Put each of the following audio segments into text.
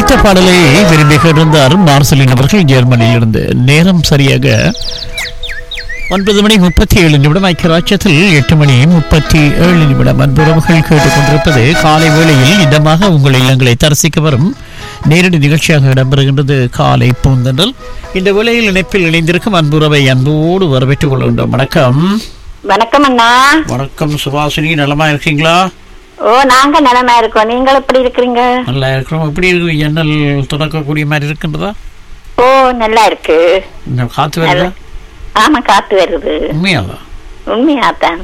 அடுத்த பாடலை விரும்பி கேட்டிருந்தார் மார்சலின் அவர்கள் ஜெர்மனியிலிருந்து நேரம் சரியாக ஒன்பது மணி முப்பத்தி ஏழு நிமிடம் ஐக்கியராட்சத்தில் எட்டு மணி முப்பத்தி ஏழு நிமிடம் அன்புறவுகள் கேட்டுக்கொண்டிருப்பது காலை வேளையில் இதமாக உங்கள் இல்லங்களை தரிசிக்க வரும் நேரடி நிகழ்ச்சியாக இடம்பெறுகின்றது காலை பூந்தன்றல் இந்த வேளையில் இணைப்பில் இணைந்திருக்கும் அன்புறவை அன்போடு வரவேற்றுக் கொள்கின்றோம் வணக்கம் வணக்கம் அண்ணா வணக்கம் சுபாஷினி நலமா இருக்கீங்களா ஓ நாங்க நலமா இருக்கோம் நீங்கள் எப்படி இருக்கிறீங்க நல்லா இருக்கிறோம் எப்படி இருக்கு எண்ணல் தொடக்கக்கூடிய மாதிரி இருக்கின்றதா ஓ நல்லா இருக்கு இந்த காத்து வருதா ஆமா காத்து வருது உண்மையாவா உண்மையாத்தான்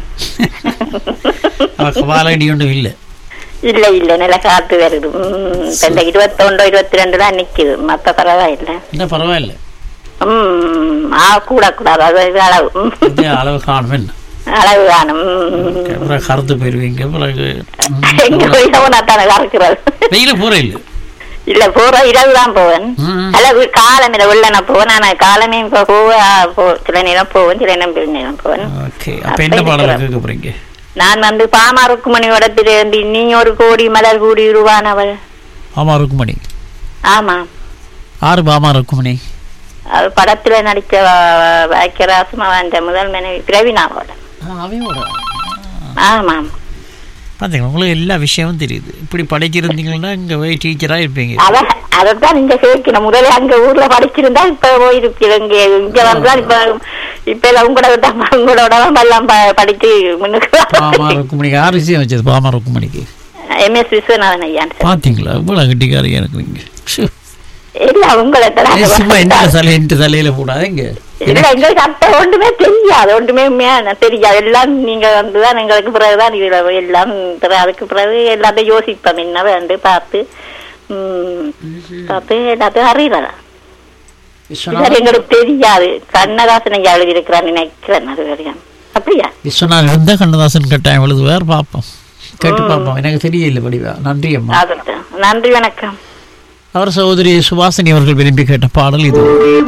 வாழடி ஒன்றும் இல்லை இல்ல இல்ல நல்லா காத்து வருது உம், இப்ப இந்த இருபத்தொன்று இருபத்தி ரெண்டு தான் நிக்குது மத்த பரவாயில்ல இல்லை பரவாயில்ல உம் ஆ கூட கூடாது அது இது அளவு உம், இதே அளவு காணும் என்ன அளவு காணும் உம். பிறகு கருத்து போயிருவீங்க பிறகு எங்க போய் போனா தானே கறக்குறது வெயில போற இல்லை இல்ல போற இரவு தான் போவேன் ம். அளவு காலம் இல்ல உள்ள நான் போவேன் நான் காலமே இப்ப போவ போ சில நேரம் போவேன் சில நேரம் பிற நேரம் போவேன் ஓகே அப்ப என்ன பாடல் கேட்க போறீங்க நான் வந்து பாமா ருக்குமணியோட திருந்து நீ ஒரு கோடி மலர் கூடி உருவானவள் ஆமா ருக்குமணி ஆமா ஆறு பாமா ருக்குமணி அது படத்துல நடிச்ச வாக்கியராசும் அந்த முதல் மனைவி பிரவீனாவோட அவையோட ஆமாம் பார்த்தீங்களா உங்களுக்கு எல்லா விஷயமும் தெரியுது இப்படி படிச்சிருந்தீங்கன்னா இங்க போய் டீச்சரா இருப்பீங்க அத அதைத்தான் இங்க சேர்க்கணும் முதல்ல அங்க ஊர்ல படிச்சிருந்தா இப்ப போயிருக்கு இங்க இங்க வந்தா இப்ப இப்ப எல்லாம் உங்களோட தான் உங்களோட தான் எல்லாம் ப- படிச்சு பாமா ருக்குமணிக்கு யார் விஷயம் வச்சது பாமா ருக்குமணிக்கு எம்எஸ் விஸ்வநாதன் ஐயா பாத்தீங்களா இவ்வளவு கட்டிக்காரியா இருக்கிறீங்க ஷு. இல்ல உங்களை ஏய், சும்மா என்ன தலை எட்டு தலையில போடாதீங்க இல்ல எங்களுக்கு அப்ப ஒன்றுமே தெரியாது ஒன்றுமே உண்மையா தெரியாது எல்லாம் நீங்க வந்துதான் எங்களுக்கு பிறகுதான் இதுல எல்லாம் பிறகு அதுக்கு பிறகு எல்லாத்தையும் யோசிப்போம் என்ன வேண்டு பார்த்து உம், பார்த்து எல்லாத்தையும் அறியலாம் விஸ்வநாதன் எங்களுக்கு தெரியாது கண்ணதாசன் ஐயா எழுதியிருக்கிறான்னு நினைக்கிறேன் அது வரையும் அப்படியா விஸ்வநாதன் இருந்தா கண்ணதாசன் கட்டாயம் எழுதுவார் பார்ப்போம் கேட்டு பார்ப்போம் எனக்கு தெரியல படிவா நன்றி அம்மா அதுதான் நன்றி வணக்கம் அவர் சகோதரி சுபாசினி அவர்கள் விரும்பி கேட்ட பாடல் இது